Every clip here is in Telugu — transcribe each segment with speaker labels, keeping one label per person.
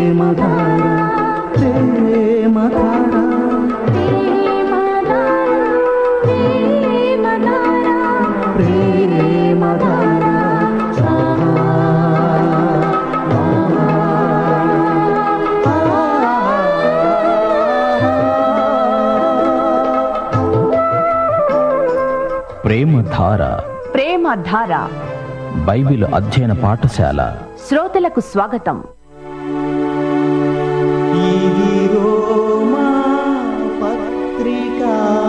Speaker 1: ప్రేమధార
Speaker 2: ప్రేమ ధార
Speaker 1: బైబిల్ అధ్యయన పాఠశాల
Speaker 2: శ్రోతలకు స్వాగతం
Speaker 3: ఇది రోమా పత్రిక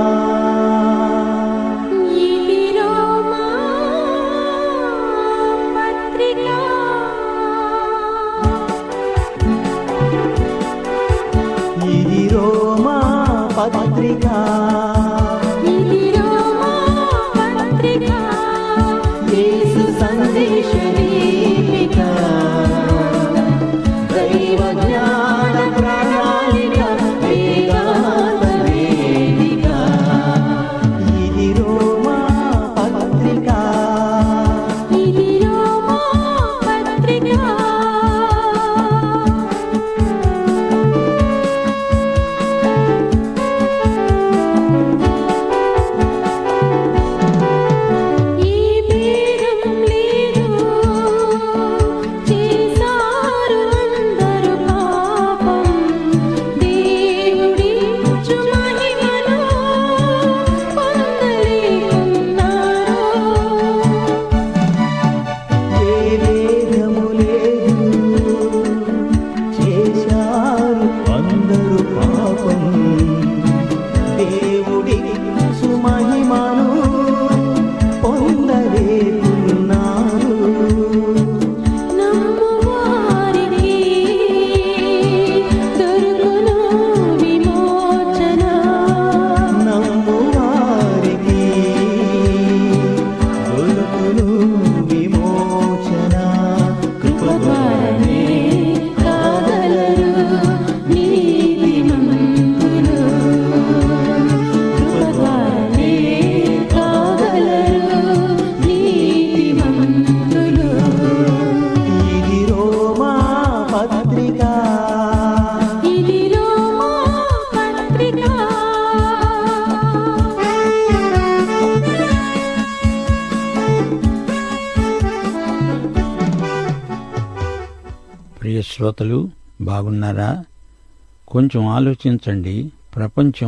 Speaker 3: ఇది రోమా పత్రిక యేసు సందేశ దీపిక దైవ జ్ఞాన ప్రణాళిక వేదాంత వేదిక ఇది రోమా పత్రిక ఏ భేదము లేదు చేశారు అందరూ పాపం దేవుడి సుమహిమను పొందలేకున్నారు నమ్ము వారికి దొరుకును విమోచన కృప ద్వారానే కాగలరు నీతిమంతులు కృప ద్వారానే కాగలరు నీతిమంతులు ఇది రోమా పత్రిక
Speaker 4: ప్రియ శ్రోతలు బాగున్నారా కొంచెం ఆలోచించండి ప్రపంచం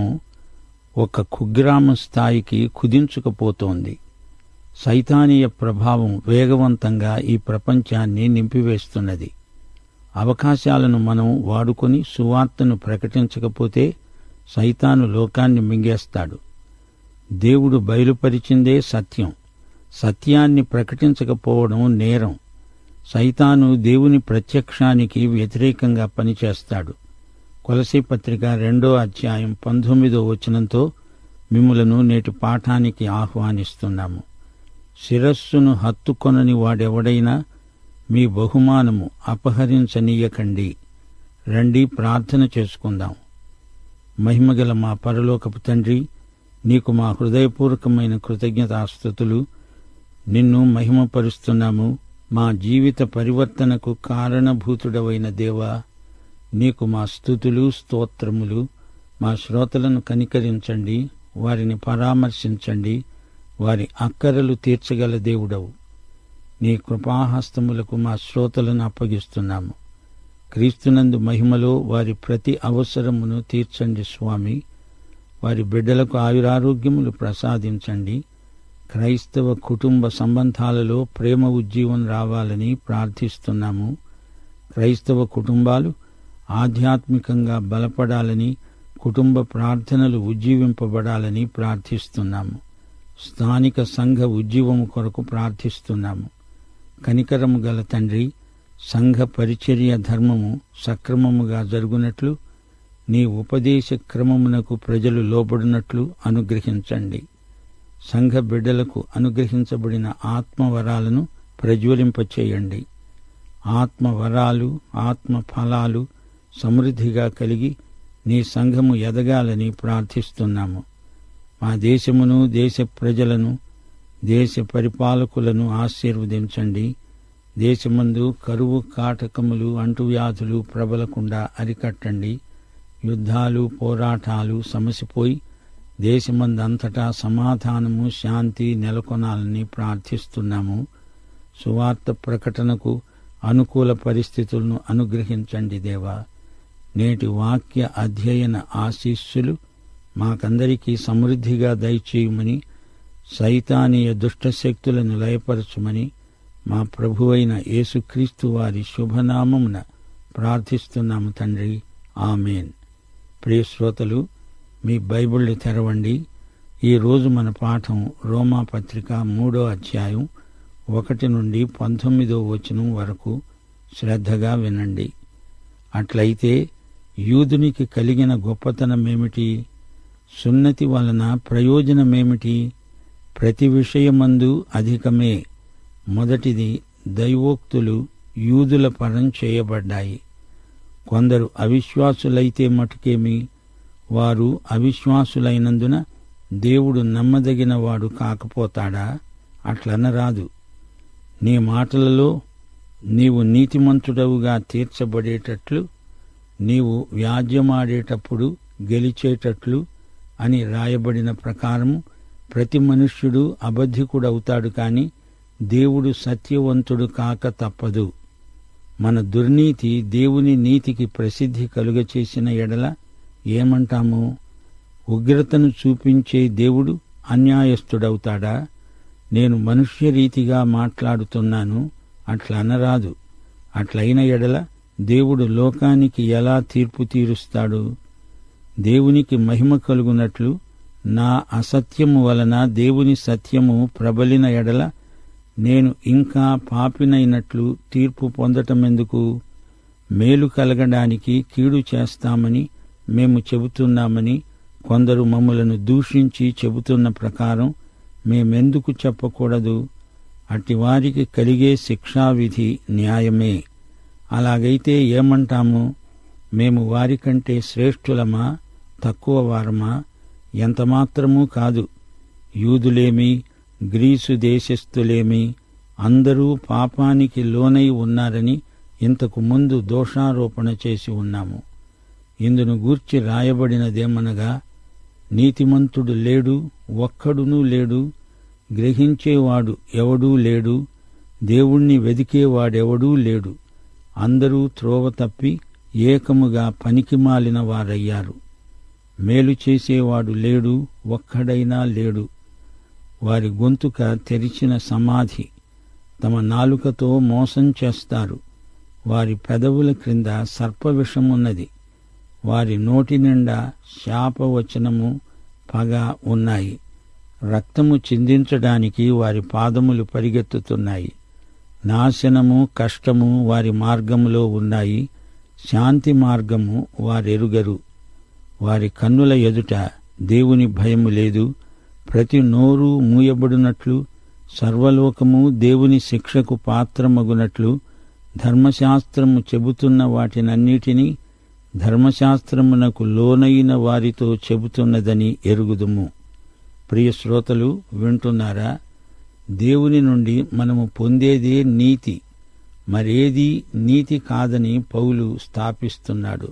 Speaker 4: ఒక కుగ్రామ స్థాయికి కుదించుకుపోతోంది సైతానీయ ప్రభావం వేగవంతంగా ఈ ప్రపంచాన్ని నింపివేస్తున్నది అవకాశాలను మనం వాడుకొని సువార్తను ప్రకటించకపోతే సైతాను లోకాన్ని మింగేస్తాడు దేవుడు బయలుపరిచిందే సత్యం సత్యాన్ని ప్రకటించకపోవడం నేరం సైతాను దేవుని ప్రత్యక్షానికి వ్యతిరేకంగా పనిచేస్తాడు కొలసీ పత్రిక రెండో అధ్యాయం పంతొమ్మిదో వచనంతో మిమ్ములను నేటి పాఠానికి ఆహ్వానిస్తున్నాము శిరస్సును హత్తుకొనని వాడెవడైనా మీ బహుమానము అపహరించనీయకండి రండి ప్రార్థన చేసుకుందాం మహిమగల మా పరలోకపు తండ్రి నీకు మా హృదయపూర్వకమైన కృతజ్ఞతాస్థుతులు నిన్ను మహిమపరుస్తున్నాము మా జీవిత పరివర్తనకు కారణభూతుడవైన దేవా నీకు మా స్థుతులు స్తోత్రములు మా శ్రోతలను కనికరించండి వారిని పరామర్శించండి వారి అక్కరలు తీర్చగల దేవుడవు నీ కృపాహస్తములకు మా శ్రోతలను అప్పగిస్తున్నాము క్రీస్తునందు మహిమలో వారి ప్రతి అవసరమును తీర్చండి స్వామి వారి బిడ్డలకు ఆయురారోగ్యములు ప్రసాదించండి క్రైస్తవ కుటుంబ సంబంధాలలో ప్రేమ ఉజ్జీవం రావాలని ప్రార్థిస్తున్నాము క్రైస్తవ కుటుంబాలు ఆధ్యాత్మికంగా బలపడాలని కుటుంబ ప్రార్థనలు ఉజ్జీవింపబడాలని ప్రార్థిస్తున్నాము స్థానిక సంఘ ఉజ్జీవము కొరకు ప్రార్థిస్తున్నాము కనికరము గల తండ్రి సంఘ పరిచర్య ధర్మము సక్రమముగా జరుగునట్లు నీ ఉపదేశ క్రమమునకు ప్రజలు లోబడినట్లు అనుగ్రహించండి సంఘ బిడ్డలకు అనుగ్రహించబడిన ఆత్మవరాలను ప్రజ్వలింపచేయండి ఆత్మవరాలు ఆత్మ ఫలాలు సమృద్ధిగా కలిగి నీ సంఘము ఎదగాలని ప్రార్థిస్తున్నాము మా దేశమును దేశ ప్రజలను దేశ పరిపాలకులను ఆశీర్వదించండి దేశమందు కరువు కాటకములు అంటువ్యాధులు ప్రబలకుండా అరికట్టండి యుద్ధాలు పోరాటాలు సమసిపోయి దేశమందంతటా సమాధానము శాంతి నెలకొనాలని ప్రార్థిస్తున్నాము సువార్త ప్రకటనకు అనుకూల పరిస్థితులను అనుగ్రహించండి దేవా నేటి వాక్య అధ్యయన ఆశీస్సులు మాకందరికీ సమృద్ధిగా దయచేయమని సైతానీయ దుష్టశక్తులను లయపరచుమని మా ప్రభువైన యేసుక్రీస్తు వారి శుభనామమున ప్రార్థిస్తున్నాము తండ్రి ఆమెన్ ప్రియ శ్రోతలు మీ బైబిళ్ళు తెరవండి ఈ రోజు మన పాఠం రోమా పత్రిక మూడో అధ్యాయం ఒకటి నుండి పంతొమ్మిదో వచనం వరకు శ్రద్ధగా వినండి అట్లయితే యూదునికి కలిగిన గొప్పతనమేమిటి సున్నతి వలన ప్రయోజనమేమిటి ప్రతి విషయమందు అధికమే మొదటిది దైవోక్తులు యూదుల పరం చేయబడ్డాయి కొందరు అవిశ్వాసులైతే మటుకేమి వారు అవిశ్వాసులైనందున దేవుడు నమ్మదగినవాడు కాకపోతాడా అట్లనరాదు నీ మాటలలో నీవు నీతిమంతుడవుగా తీర్చబడేటట్లు నీవు వ్యాజ్యమాడేటప్పుడు గెలిచేటట్లు అని రాయబడిన ప్రకారము ప్రతి మనుష్యుడు అబద్ధికుడవుతాడు కాని దేవుడు సత్యవంతుడు కాక తప్పదు మన దుర్నీతి దేవుని నీతికి ప్రసిద్ధి కలుగచేసిన ఎడల ఏమంటాము ఉగ్రతను చూపించే దేవుడు అన్యాయస్థుడవుతాడా నేను మనుష్య రీతిగా మాట్లాడుతున్నాను అట్లా అనరాదు అట్లయిన ఎడల దేవుడు లోకానికి ఎలా తీర్పు తీరుస్తాడు దేవునికి మహిమ కలుగునట్లు నా అసత్యము వలన దేవుని సత్యము ప్రబలిన ఎడల నేను ఇంకా పాపినైనట్లు తీర్పు పొందటమెందుకు మేలు కలగడానికి కీడు చేస్తామని మేము చెబుతున్నామని కొందరు మమ్ములను దూషించి చెబుతున్న ప్రకారం మేమెందుకు చెప్పకూడదు అట్టివారికి కలిగే శిక్షావిధి న్యాయమే అలాగైతే ఏమంటాము మేము వారికంటే శ్రేష్ఠులమా తక్కువ వారమా ఎంతమాత్రమూ కాదు యూదులేమి గ్రీసు దేశస్థులేమి అందరూ పాపానికి లోనై ఉన్నారని ఇంతకు ముందు దోషారోపణ చేసి ఉన్నాము ఇందును గూర్చి రాయబడినదేమనగా నీతిమంతుడు లేడు ఒక్కడునూ లేడు గ్రహించేవాడు ఎవడూ లేడు దేవుణ్ణి వెదికేవాడెవడూ లేడు అందరూ త్రోవ తప్పి ఏకముగా పనికిమాలిన వారయ్యారు మేలు చేసేవాడు లేడు ఒక్కడైనా లేడు వారి గొంతుక తెరిచిన సమాధి తమ నాలుకతో మోసం చేస్తారు వారి పెదవుల క్రింద సర్పవిషమున్నది వారి నోటి నిండా శాపవచనము పగ ఉన్నాయి రక్తము చిందించడానికి వారి పాదములు పరిగెత్తుతున్నాయి నాశనము కష్టము వారి మార్గములో ఉన్నాయి శాంతి మార్గము వారెరుగరు వారి కన్నుల ఎదుట దేవుని భయము లేదు ప్రతి నోరు మూయబడినట్లు సర్వలోకము దేవుని శిక్షకు పాత్రమగునట్లు ధర్మశాస్త్రము చెబుతున్న వాటినన్నిటినీ ధర్మశాస్త్రమునకు లోనైన వారితో చెబుతున్నదని ఎరుగుదుము ప్రియ శ్రోతలు వింటున్నారా దేవుని నుండి మనము పొందేదే నీతి మరేది నీతి కాదని పౌలు స్థాపిస్తున్నాడు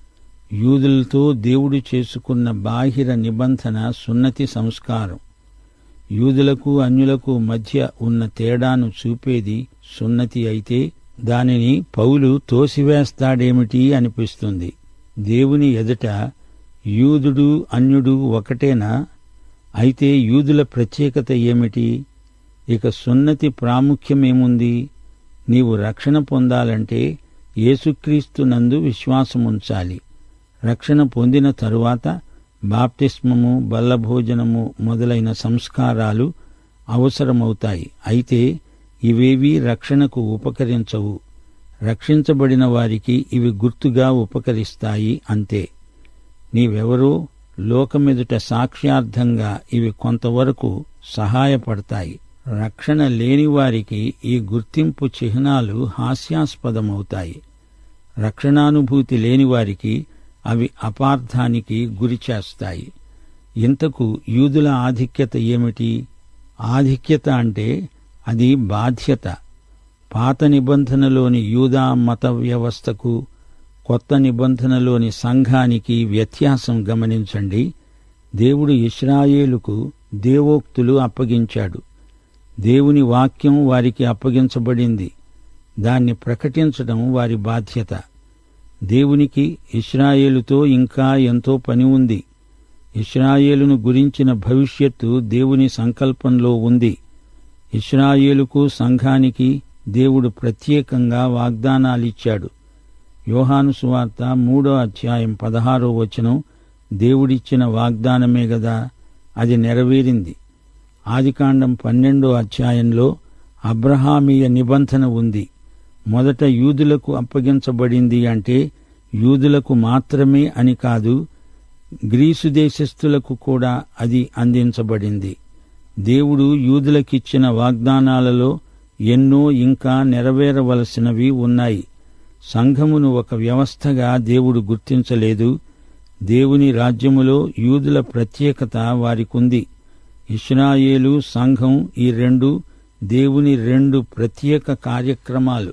Speaker 4: యూదులతో దేవుడు చేసుకున్న బాహిర నిబంధన సున్నతి సంస్కారం యూదులకు అన్యులకు మధ్య ఉన్న తేడాను చూపేది సున్నతి అయితే దానిని పౌలు తోసివేస్తాడేమిటి అనిపిస్తుంది దేవుని ఎదుట యూదుడు అన్యుడు ఒకటేనా అయితే యూదుల ప్రత్యేకత ఏమిటి ఇక సున్నతి ప్రాముఖ్యమేముంది నీవు రక్షణ పొందాలంటే యేసుక్రీస్తునందు విశ్వాసముంచాలి రక్షణ పొందిన తరువాత బాప్తిస్మము బల్లభోజనము మొదలైన సంస్కారాలు అవసరమవుతాయి అయితే ఇవేవీ రక్షణకు ఉపకరించవు రక్షించబడిన వారికి ఇవి గుర్తుగా ఉపకరిస్తాయి అంతే నీవెవరో లోకమెదుట సాక్ష్యార్థంగా ఇవి కొంతవరకు సహాయపడతాయి రక్షణ లేని వారికి ఈ గుర్తింపు చిహ్నాలు హాస్యాస్పదమవుతాయి రక్షణానుభూతి లేని వారికి అవి అపార్థానికి గురిచేస్తాయి ఇంతకు యూదుల ఆధిక్యత ఏమిటి ఆధిక్యత అంటే అది బాధ్యత పాత నిబంధనలోని యూదా మత వ్యవస్థకు కొత్త నిబంధనలోని సంఘానికి వ్యత్యాసం గమనించండి దేవుడు ఇస్రాయేలుకు దేవోక్తులు అప్పగించాడు దేవుని వాక్యం వారికి అప్పగించబడింది దాన్ని ప్రకటించడం వారి బాధ్యత దేవునికి ఇస్రాయేలుతో ఇంకా ఎంతో పని ఉంది ఇస్రాయేలును గురించిన భవిష్యత్తు దేవుని సంకల్పంలో ఉంది ఇస్రాయేలుకు సంఘానికి దేవుడు ప్రత్యేకంగా వాగ్దానాలిచ్చాడు యోహాను సువార్త మూడో అధ్యాయం పదహారో వచనం దేవుడిచ్చిన వాగ్దానమే గదా అది నెరవేరింది ఆదికాండం పన్నెండో అధ్యాయంలో అబ్రహామీయ నిబంధన ఉంది మొదట యూదులకు అప్పగించబడింది అంటే యూదులకు మాత్రమే అని కాదు గ్రీసు దేశస్థులకు కూడా అది అందించబడింది దేవుడు యూదులకిచ్చిన వాగ్దానాలలో ఎన్నో ఇంకా నెరవేరవలసినవి ఉన్నాయి సంఘమును ఒక వ్యవస్థగా దేవుడు గుర్తించలేదు దేవుని రాజ్యములో యూదుల ప్రత్యేకత వారికుంది ఇస్రాయేలు సంఘం ఈ రెండు దేవుని రెండు ప్రత్యేక కార్యక్రమాలు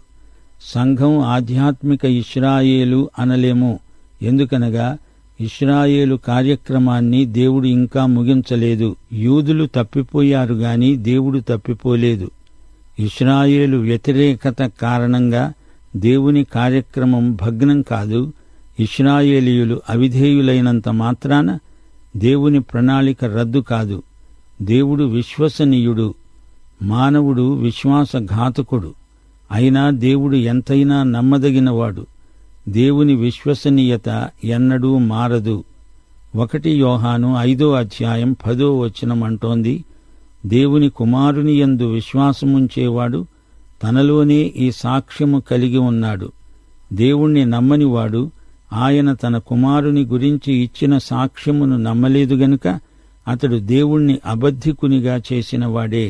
Speaker 4: సంఘం ఆధ్యాత్మిక ఇస్రాయేలు అనలేము ఎందుకనగా ఇస్రాయేలు కార్యక్రమాన్ని దేవుడు ఇంకా ముగించలేదు యూదులు తప్పిపోయారు గాని దేవుడు తప్పిపోలేదు ఇస్రాయేలు వ్యతిరేకత కారణంగా దేవుని కార్యక్రమం భగ్నం కాదు ఇస్రాయేలీయులు అవిధేయులైనంత మాత్రాన దేవుని ప్రణాళిక రద్దు కాదు దేవుడు విశ్వసనీయుడు మానవుడు విశ్వాసఘాతకుడు అయినా దేవుడు ఎంతైనా నమ్మదగినవాడు దేవుని విశ్వసనీయత ఎన్నడూ మారదు ఒకటి యోహాను ఐదో అధ్యాయం పదో వచనం అంటోంది దేవుని కుమారుని యందు విశ్వాసముంచేవాడు తనలోనే ఈ సాక్ష్యము కలిగి ఉన్నాడు దేవుణ్ణి నమ్మనివాడు ఆయన తన కుమారుని గురించి ఇచ్చిన సాక్ష్యమును నమ్మలేదు గనుక అతడు దేవుణ్ణి అబద్ధికునిగా చేసినవాడే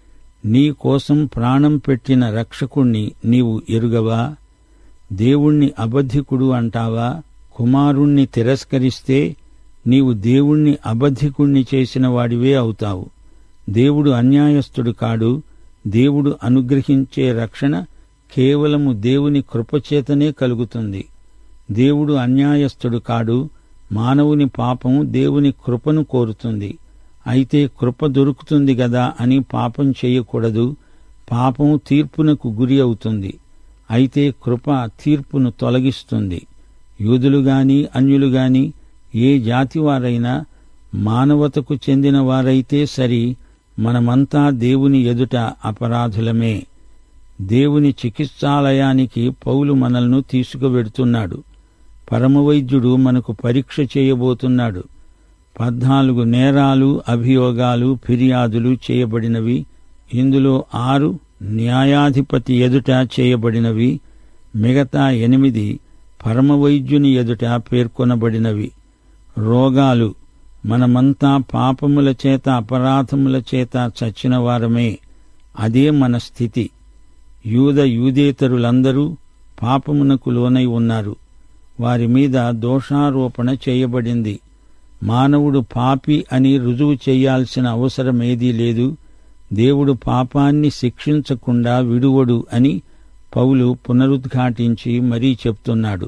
Speaker 4: నీ కోసం ప్రాణం పెట్టిన రక్షకుణ్ణి నీవు ఎరుగవా దేవుణ్ణి అబద్ధికుడు అంటావా కుమారుణ్ణి తిరస్కరిస్తే నీవు దేవుణ్ణి అబద్ధికుణ్ణి చేసిన వాడివే అవుతావు దేవుడు అన్యాయస్థుడు కాడు దేవుడు అనుగ్రహించే రక్షణ కేవలము దేవుని కృపచేతనే కలుగుతుంది దేవుడు అన్యాయస్థుడు కాడు మానవుని పాపం దేవుని కృపను కోరుతుంది అయితే కృప దొరుకుతుంది గదా అని పాపం చేయకూడదు పాపం తీర్పునకు గురి అవుతుంది అయితే కృప తీర్పును తొలగిస్తుంది యూదులు గాని అన్యులు గాని ఏ జాతి వారైనా మానవతకు చెందిన వారైతే సరి మనమంతా దేవుని ఎదుట అపరాధులమే దేవుని చికిత్సాలయానికి పౌలు మనల్ని తీసుకువెడుతున్నాడు పరమవైద్యుడు మనకు పరీక్ష చేయబోతున్నాడు పద్నాలుగు నేరాలు అభియోగాలు ఫిర్యాదులు చేయబడినవి ఇందులో ఆరు న్యాయాధిపతి ఎదుట చేయబడినవి మిగతా ఎనిమిది పరమవైద్యుని ఎదుట పేర్కొనబడినవి రోగాలు మనమంతా పాపముల చేత అపరాధముల చేత చచ్చిన వారమే అదే మన స్థితి యూద యూదేతరులందరూ పాపమునకు లోనై ఉన్నారు వారి మీద దోషారోపణ చేయబడింది మానవుడు పాపి అని రుజువు చేయాల్సిన అవసరమేదీ లేదు దేవుడు పాపాన్ని శిక్షించకుండా విడువడు అని పౌలు పునరుద్ఘాటించి మరీ చెప్తున్నాడు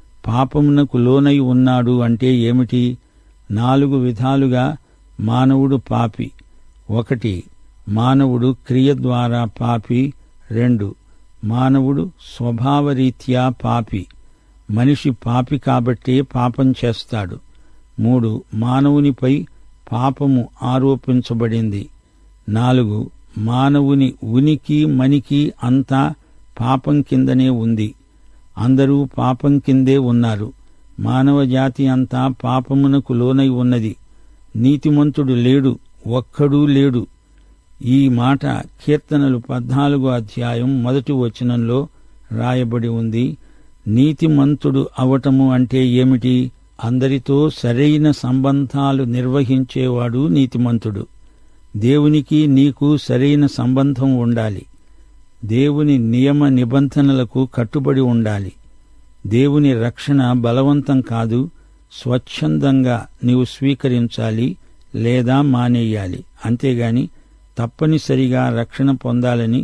Speaker 4: పాపమునకు లోనై ఉన్నాడు అంటే ఏమిటి నాలుగు విధాలుగా మానవుడు పాపి ఒకటి మానవుడు క్రియ ద్వారా పాపి రెండు మానవుడు స్వభావరీత్యా పాపి మనిషి పాపి కాబట్టే పాపం చేస్తాడు మూడు మానవునిపై పాపము ఆరోపించబడింది నాలుగు మానవుని ఉనికి మనికి అంతా పాపం కిందనే ఉంది అందరూ పాపం కిందే ఉన్నారు మానవ జాతి అంతా పాపమునకు లోనై ఉన్నది నీతిమంతుడు లేడు ఒక్కడూ లేడు ఈ మాట కీర్తనలు పద్నాలుగో అధ్యాయం మొదటి వచనంలో రాయబడి ఉంది నీతిమంతుడు అవటము అంటే ఏమిటి అందరితో సరైన సంబంధాలు నిర్వహించేవాడు నీతిమంతుడు దేవునికి నీకు సరైన సంబంధం ఉండాలి దేవుని నియమ నిబంధనలకు కట్టుబడి ఉండాలి దేవుని రక్షణ బలవంతం కాదు స్వచ్ఛందంగా నీవు స్వీకరించాలి లేదా మానేయాలి అంతేగాని తప్పనిసరిగా రక్షణ పొందాలని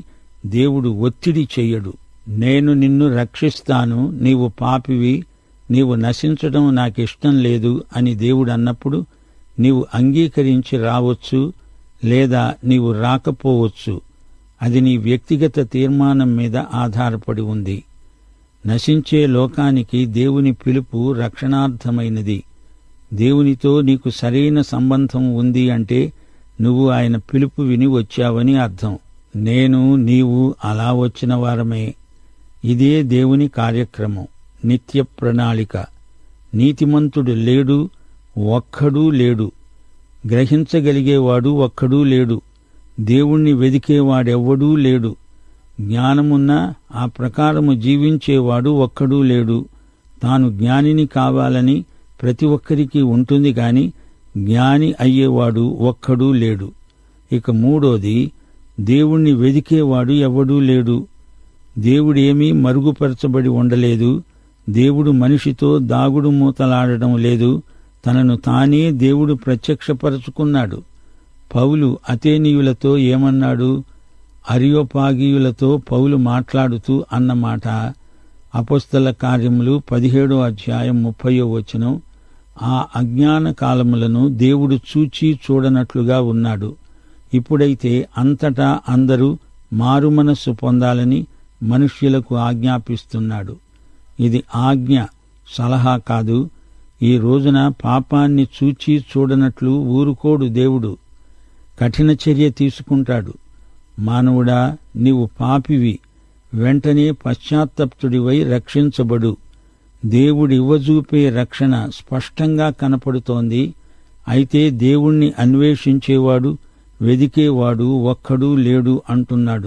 Speaker 4: దేవుడు ఒత్తిడి చెయ్యడు నేను నిన్ను రక్షిస్తాను నీవు పాపివి నీవు నశించడం నాకిష్టం లేదు అని దేవుడు అన్నప్పుడు నీవు అంగీకరించి రావచ్చు లేదా నీవు రాకపోవచ్చు అది నీ వ్యక్తిగత తీర్మానం మీద ఆధారపడి ఉంది నశించే లోకానికి దేవుని పిలుపు రక్షణార్థమైనది దేవునితో నీకు సరైన సంబంధం ఉంది అంటే నువ్వు ఆయన పిలుపు విని వచ్చావని అర్థం నేను నీవు అలా వచ్చిన వారమే ఇదే దేవుని కార్యక్రమం నిత్య ప్రణాళిక నీతిమంతుడు లేడు ఒక్కడూ లేడు గ్రహించగలిగేవాడు ఒక్కడూ లేడు దేవుణ్ణి వెదికేవాడెవ్వడూ లేడు జ్ఞానమున్నా ఆ ప్రకారము జీవించేవాడు ఒక్కడూ లేడు తాను జ్ఞానిని కావాలని ప్రతి ఒక్కరికి ఉంటుంది గాని జ్ఞాని అయ్యేవాడు ఒక్కడూ లేడు ఇక మూడోది దేవుణ్ణి వెదికేవాడు ఎవడూ లేడు దేవుడేమీ మరుగుపరచబడి ఉండలేదు దేవుడు మనిషితో దాగుడు మూతలాడడం లేదు తనను తానే దేవుడు ప్రత్యక్షపరచుకున్నాడు పౌలు అతేనీయులతో ఏమన్నాడు అరియోపాగీయులతో పౌలు మాట్లాడుతూ అన్నమాట అపస్తల కార్యములు పదిహేడో అధ్యాయం ముప్పయో వచనం ఆ అజ్ఞాన కాలములను దేవుడు చూచి చూడనట్లుగా ఉన్నాడు ఇప్పుడైతే అంతటా అందరూ మారుమనస్సు పొందాలని మనుష్యులకు ఆజ్ఞాపిస్తున్నాడు ఇది ఆజ్ఞ సలహా కాదు ఈ రోజున పాపాన్ని చూచి చూడనట్లు ఊరుకోడు దేవుడు కఠిన చర్య తీసుకుంటాడు మానవుడా నీవు పాపివి వెంటనే పశ్చాత్తప్తుడివై రక్షించబడు దేవుడివ్వజూపే రక్షణ స్పష్టంగా కనపడుతోంది అయితే దేవుణ్ణి అన్వేషించేవాడు వెదికేవాడు ఒక్కడూ లేడు అంటున్నాడు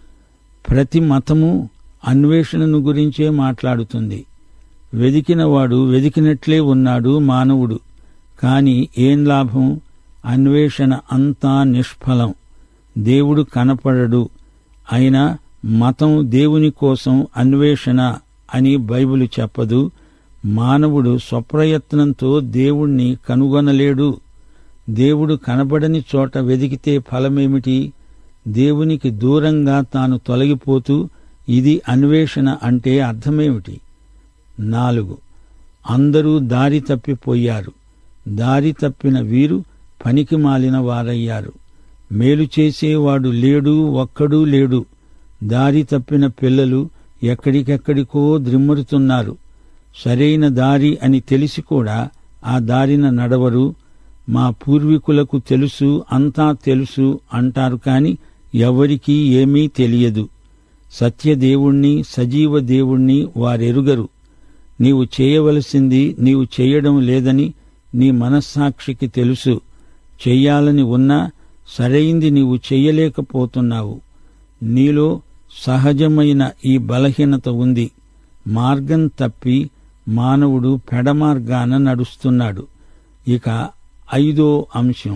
Speaker 4: ప్రతి మతము అన్వేషణను గురించే మాట్లాడుతుంది వెదికినవాడు వెదికినట్లే ఉన్నాడు మానవుడు కాని ఏం లాభం అన్వేషణ అంతా నిష్ఫలం దేవుడు కనపడడు అయినా మతం దేవుని కోసం అన్వేషణ అని బైబిలు చెప్పదు మానవుడు స్వప్రయత్నంతో దేవుణ్ణి కనుగొనలేడు దేవుడు కనబడని చోట వెదికితే ఫలమేమిటి దేవునికి దూరంగా తాను తొలగిపోతూ ఇది అన్వేషణ అంటే అర్థమేమిటి నాలుగు అందరూ దారి తప్పిపోయారు దారి తప్పిన వీరు పనికి మాలిన వారయ్యారు మేలు చేసేవాడు లేడు ఒక్కడూ లేడు దారి తప్పిన పిల్లలు ఎక్కడికెక్కడికో ద్రిమ్మరుతున్నారు సరైన దారి అని తెలిసి కూడా ఆ దారిన నడవరు మా పూర్వీకులకు తెలుసు అంతా తెలుసు అంటారు కాని ఎవరికీ ఏమీ తెలియదు సత్యదేవుణ్ణి సజీవ దేవుణ్ణి వారెరుగరు నీవు చేయవలసింది నీవు చేయడం లేదని నీ మనస్సాక్షికి తెలుసు చెయ్యాలని ఉన్నా సరైంది నీవు చెయ్యలేకపోతున్నావు నీలో సహజమైన ఈ బలహీనత ఉంది మార్గం తప్పి మానవుడు పెడమార్గాన నడుస్తున్నాడు ఇక ఐదో అంశం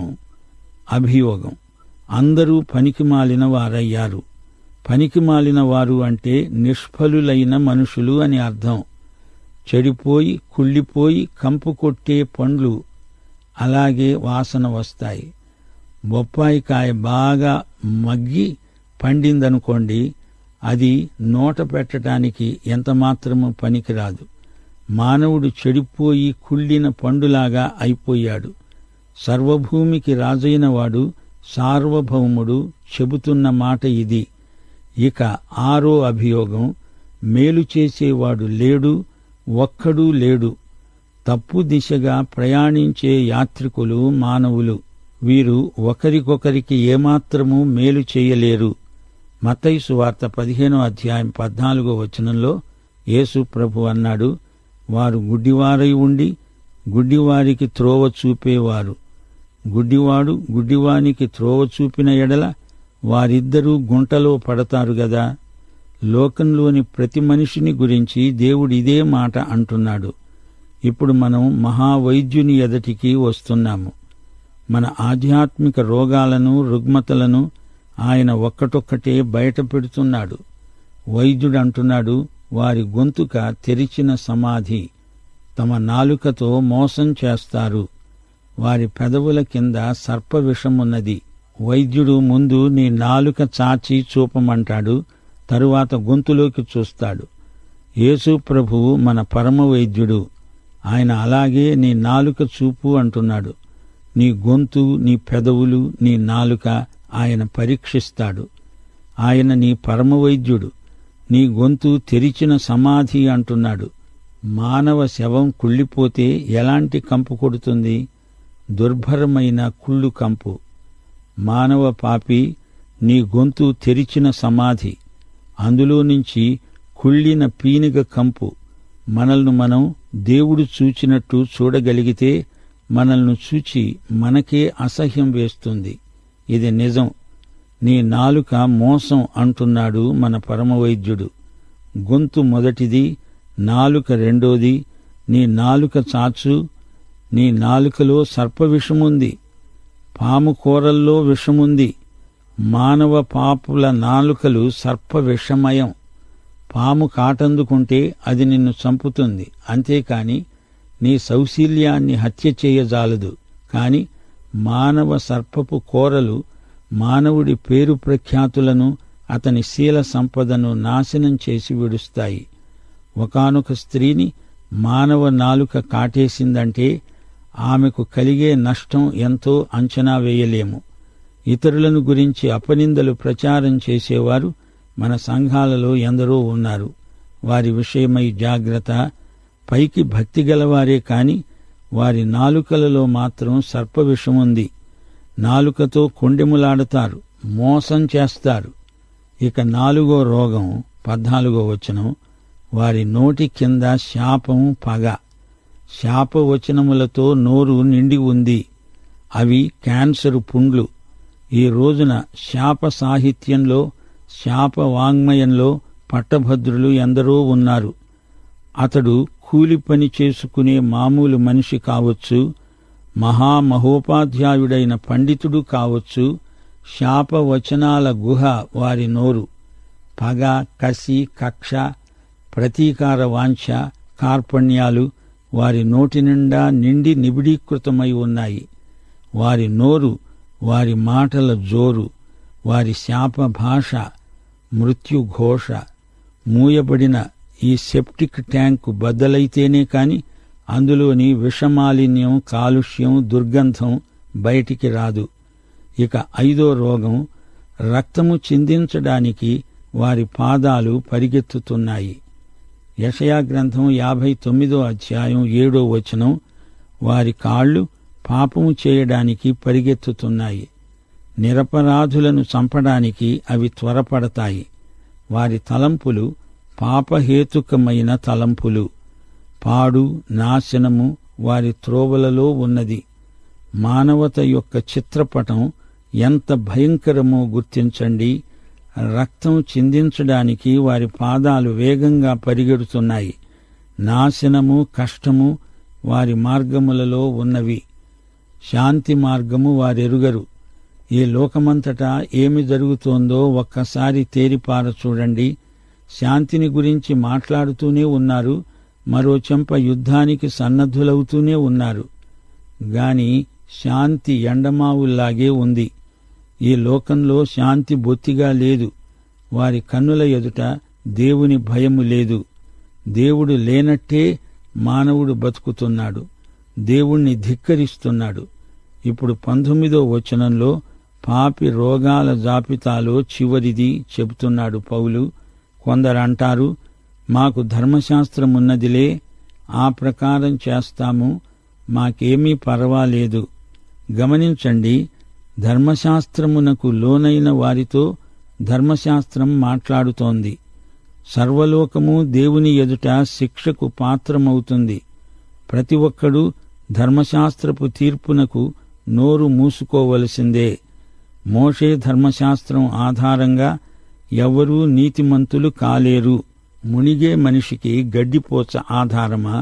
Speaker 4: అభియోగం అందరూ పనికిమాలిన వారయ్యారు పనికిమాలిన వారు అంటే నిష్ఫలులైన మనుషులు అని అర్థం చెడిపోయి కుళ్ళిపోయి కంపు కొట్టే పండ్లు అలాగే వాసన వస్తాయి బొప్పాయికాయ బాగా మగ్గి పండిందనుకోండి అది నోట పెట్టడానికి ఎంతమాత్రము పనికిరాదు మానవుడు చెడిపోయి కుళ్ళిన పండులాగా అయిపోయాడు సర్వభూమికి రాజైన వాడు సార్వభౌముడు చెబుతున్న మాట ఇది ఇక ఆరో అభియోగం మేలు చేసేవాడు లేడు ఒక్కడూ లేడు తప్పు దిశగా ప్రయాణించే యాత్రికులు మానవులు వీరు ఒకరికొకరికి ఏమాత్రము మేలు చేయలేరు మతైసు వార్త పదిహేనో అధ్యాయం పద్నాలుగో వచనంలో యేసు ప్రభు అన్నాడు వారు గుడ్డివారై ఉండి గుడ్డివారికి త్రోవ చూపేవారు గుడ్డివాడు గుడ్డివానికి త్రోవ చూపిన ఎడల వారిద్దరూ గుంటలో పడతారు గదా లోకంలోని ప్రతి మనిషిని గురించి దేవుడు ఇదే మాట అంటున్నాడు ఇప్పుడు మనం మహావైద్యుని ఎదటికి వస్తున్నాము మన ఆధ్యాత్మిక రోగాలను రుగ్మతలను ఆయన ఒక్కటొక్కటే బయట పెడుతున్నాడు వైద్యుడు అంటున్నాడు వారి గొంతుక తెరిచిన సమాధి తమ నాలుకతో మోసం చేస్తారు వారి పెదవుల కింద సర్ప విషమున్నది వైద్యుడు ముందు నీ నాలుక చాచి చూపమంటాడు తరువాత గొంతులోకి చూస్తాడు యేసు ప్రభువు మన పరమ వైద్యుడు ఆయన అలాగే నీ నాలుక చూపు అంటున్నాడు నీ గొంతు నీ పెదవులు నీ నాలుక ఆయన పరీక్షిస్తాడు ఆయన నీ పరమ వైద్యుడు నీ గొంతు తెరిచిన సమాధి అంటున్నాడు మానవ శవం కుళ్ళిపోతే ఎలాంటి కంపు కొడుతుంది దుర్భరమైన కుళ్ళు కంపు మానవ పాపి నీ గొంతు తెరిచిన సమాధి అందులో నుంచి కుళ్ళిన పీనిగ కంపు మనల్ని మనం దేవుడు చూచినట్టు చూడగలిగితే మనల్ని చూచి మనకే అసహ్యం వేస్తుంది ఇది నిజం నీ నాలుక మోసం అంటున్నాడు మన పరమవైద్యుడు గొంతు మొదటిది నాలుక రెండోది నీ నాలుక చాచు నీ నాలుకలో సర్ప విషముంది పాము కూరల్లో విషముంది మానవ పాపుల నాలుకలు సర్ప విషమయం పాము కాటందుకుంటే అది నిన్ను చంపుతుంది అంతేకాని నీ సౌశీల్యాన్ని హత్య చేయజాలదు కాని మానవ సర్పపు కోరలు మానవుడి పేరు ప్రఖ్యాతులను అతని శీల సంపదను నాశనం చేసి విడుస్తాయి ఒకానొక స్త్రీని మానవ నాలుక కాటేసిందంటే ఆమెకు కలిగే నష్టం ఎంతో అంచనా వేయలేము ఇతరులను గురించి అపనిందలు ప్రచారం చేసేవారు మన సంఘాలలో ఎందరో ఉన్నారు వారి విషయమై జాగ్రత్త పైకి భక్తి గలవారే కాని వారి నాలుకలలో మాత్రం సర్ప విషముంది నాలుకతో కొండెములాడతారు మోసం చేస్తారు ఇక నాలుగో రోగం పద్నాలుగో వచనం వారి నోటి కింద శాపం పగ శాపవచనములతో నోరు నిండి ఉంది అవి క్యాన్సరు పుండ్లు ఈ రోజున శాప సాహిత్యంలో శాప వాంగ్మయంలో పట్టభద్రులు ఎందరో ఉన్నారు అతడు కూలి పని చేసుకునే మామూలు మనిషి కావచ్చు మహామహోపాధ్యాయుడైన పండితుడు కావచ్చు శాపవచనాల గుహ వారి నోరు పగ కసి కక్ష ప్రతీకార వాంఛ కార్పణ్యాలు వారి నోటి నిండా నిండి నిబిడీకృతమై ఉన్నాయి వారి నోరు వారి మాటల జోరు వారి శాప భాష మృత్యుఘోష మూయబడిన ఈ సెప్టిక్ ట్యాంకు బద్దలైతేనే కాని అందులోని విషమాలిన్యం కాలుష్యం దుర్గంధం బయటికి రాదు ఇక ఐదో రోగం రక్తము చిందించడానికి వారి పాదాలు పరిగెత్తుతున్నాయి యషయా గ్రంథం యాభై తొమ్మిదో అధ్యాయం ఏడో వచనం వారి కాళ్ళు పాపము చేయడానికి పరిగెత్తుతున్నాయి నిరపరాధులను చంపడానికి అవి త్వరపడతాయి వారి తలంపులు పాపహేతుకమైన తలంపులు పాడు నాశనము వారి త్రోవలలో ఉన్నది మానవత యొక్క చిత్రపటం ఎంత భయంకరమో గుర్తించండి రక్తం చిందించడానికి వారి పాదాలు వేగంగా పరిగెడుతున్నాయి నాశనము కష్టము వారి మార్గములలో ఉన్నవి శాంతి మార్గము వారెరుగరు ఈ లోకమంతటా ఏమి జరుగుతోందో ఒక్కసారి తేరిపార చూడండి శాంతిని గురించి మాట్లాడుతూనే ఉన్నారు మరో చెంప యుద్ధానికి సన్నద్ధులవుతూనే ఉన్నారు గాని శాంతి ఎండమావుల్లాగే ఉంది ఈ లోకంలో శాంతి బొత్తిగా లేదు వారి కన్నుల ఎదుట దేవుని భయము లేదు దేవుడు లేనట్టే మానవుడు బతుకుతున్నాడు దేవుణ్ణి ధిక్కరిస్తున్నాడు ఇప్పుడు పంతొమ్మిదో వచనంలో పాపి రోగాల జాబితాలో చివరిది చెబుతున్నాడు పౌలు కొందరంటారు మాకు ధర్మశాస్త్రమున్నదిలే ఆ ప్రకారం చేస్తాము మాకేమీ పర్వాలేదు గమనించండి ధర్మశాస్త్రమునకు లోనైన వారితో ధర్మశాస్త్రం మాట్లాడుతోంది సర్వలోకము దేవుని ఎదుట శిక్షకు పాత్రమవుతుంది ప్రతి ఒక్కడూ ధర్మశాస్త్రపు తీర్పునకు నోరు మూసుకోవలసిందే మోషే ధర్మశాస్త్రం ఆధారంగా ఎవ్వరూ నీతిమంతులు కాలేరు మునిగే మనిషికి గడ్డిపోచ ఆధారమా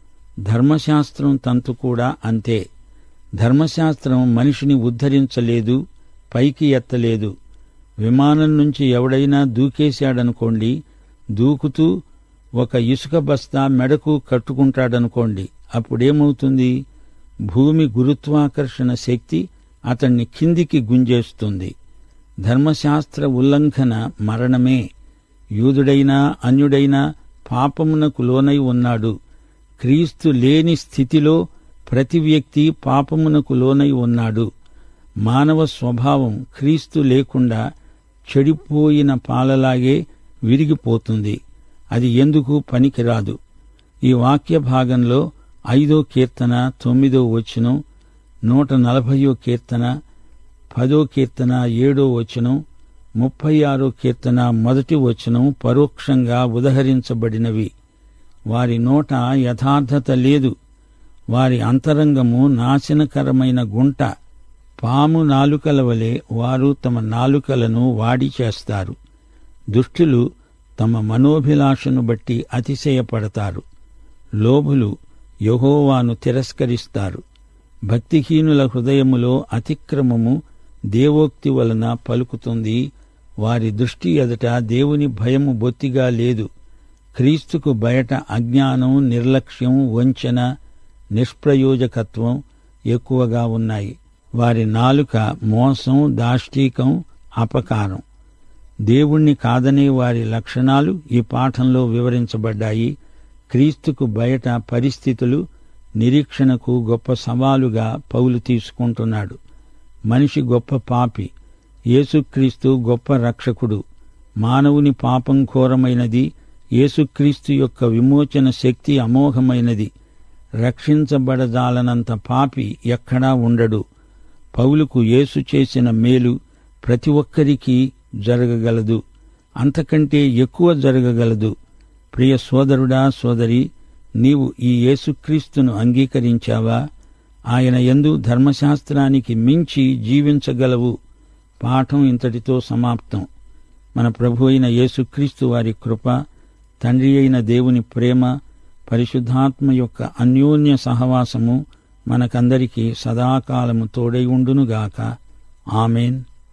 Speaker 4: ధర్మశాస్త్రం తంతు కూడా అంతే ధర్మశాస్త్రం మనిషిని ఉద్ధరించలేదు పైకి ఎత్తలేదు విమానం నుంచి ఎవడైనా దూకేశాడనుకోండి దూకుతూ ఒక ఇసుక బస్తా మెడకు కట్టుకుంటాడనుకోండి అప్పుడేమవుతుంది భూమి గురుత్వాకర్షణ శక్తి అతణ్ణి కిందికి గుంజేస్తుంది ధర్మశాస్త్ర ఉల్లంఘన మరణమే యూదుడైనా అన్యుడైనా పాపమునకు లోనై ఉన్నాడు క్రీస్తు లేని స్థితిలో ప్రతి వ్యక్తి పాపమునకు లోనై ఉన్నాడు మానవ స్వభావం క్రీస్తు లేకుండా చెడిపోయిన పాలలాగే విరిగిపోతుంది అది ఎందుకు పనికిరాదు ఈ వాక్య భాగంలో ఐదో కీర్తన తొమ్మిదో వచనం నూట నలభయో కీర్తన పదో కీర్తన ఏడో వచనం ముప్పై ఆరో కీర్తన మొదటి వచనం పరోక్షంగా ఉదహరించబడినవి వారి నోట యథార్థత లేదు వారి అంతరంగము నాశనకరమైన గుంట పాము నాలుకల వలె వారు తమ నాలుకలను వాడి చేస్తారు దుష్టులు తమ మనోభిలాషను బట్టి అతిశయపడతారు లోభులు యహోవాను తిరస్కరిస్తారు భక్తిహీనుల హృదయములో అతిక్రమము దేవోక్తి వలన పలుకుతుంది వారి దృష్టి ఎదుట దేవుని భయము బొత్తిగా లేదు క్రీస్తుకు బయట అజ్ఞానం నిర్లక్ష్యం వంచన నిష్ప్రయోజకత్వం ఎక్కువగా ఉన్నాయి వారి నాలుక మోసం దాష్టీకం అపకారం దేవుణ్ణి కాదనే వారి లక్షణాలు ఈ పాఠంలో వివరించబడ్డాయి క్రీస్తుకు బయట పరిస్థితులు నిరీక్షణకు గొప్ప సవాలుగా పౌలు తీసుకుంటున్నాడు మనిషి గొప్ప పాపి యేసుక్రీస్తు గొప్ప రక్షకుడు మానవుని పాపం ఘోరమైనది యేసుక్రీస్తు యొక్క విమోచన శక్తి అమోఘమైనది రక్షించబడజాలనంత పాపి ఎక్కడా ఉండడు పౌలుకు యేసు చేసిన మేలు ప్రతి ఒక్కరికి జరగగలదు అంతకంటే ఎక్కువ జరగగలదు ప్రియ సోదరుడా సోదరి నీవు ఈ యేసుక్రీస్తును అంగీకరించావా ఆయన యందు ధర్మశాస్త్రానికి మించి జీవించగలవు పాఠం ఇంతటితో సమాప్తం మన ప్రభు అయిన యేసుక్రీస్తు వారి కృప తండ్రి అయిన దేవుని ప్రేమ పరిశుద్ధాత్మ యొక్క అన్యోన్య సహవాసము మనకందరికీ సదాకాలము తోడై ఉండునుగాక ఆమెన్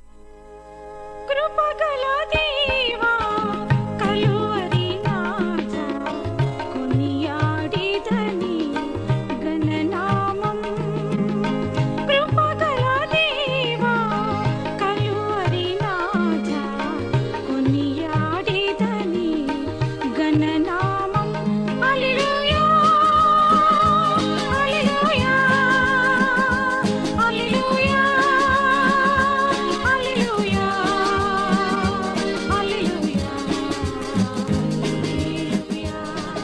Speaker 5: కృపగల దేవా కలువరి నాథ కొనియాడిదని గణనామం కృపగల దేవా కలువరి నాథ కొనియాడిదని గణనామం హల్లెలూయా హల్లెలూయా హల్లెలూయా హల్లెలూయా హల్లెలూయా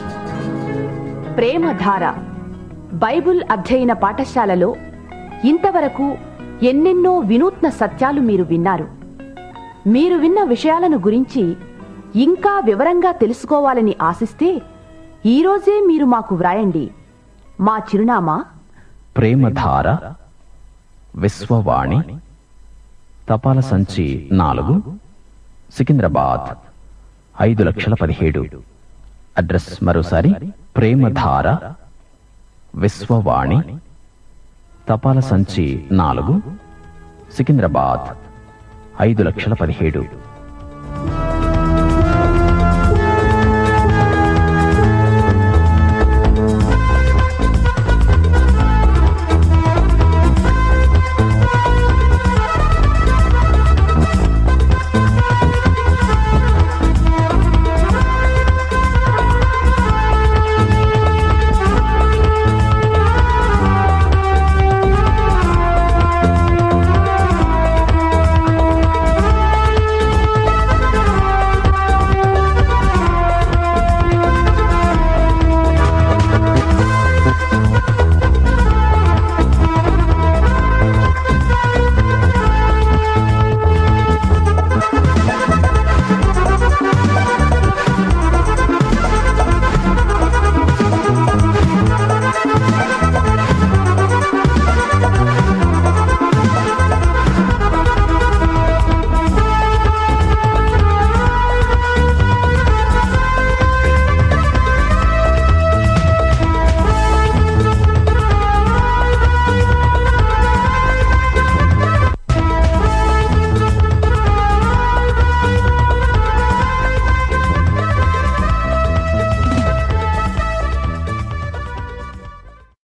Speaker 2: ప్రేమధార బైబుల్ అధ్యయన పాఠశాలలో ఇంతవరకు ఎన్నెన్నో వినూత్న సత్యాలు మీరు విన్నారు మీరు విన్న విషయాలను గురించి ఇంకా వివరంగా తెలుసుకోవాలని ఆశిస్తే ఈరోజే మీరు మాకు వ్రాయండి మా చిరునామా
Speaker 1: ప్రేమధార విశ్వవాణి తపాల సంచి నాలుగు సికింద్రాబాద్ ఐదు లక్షల పదిహేడు అడ్రస్ మరోసారి ప్రేమధార విశ్వవాణి తపాల సంచి నాలుగు సికింద్రాబాద్ ఐదు లక్షల పదిహేడు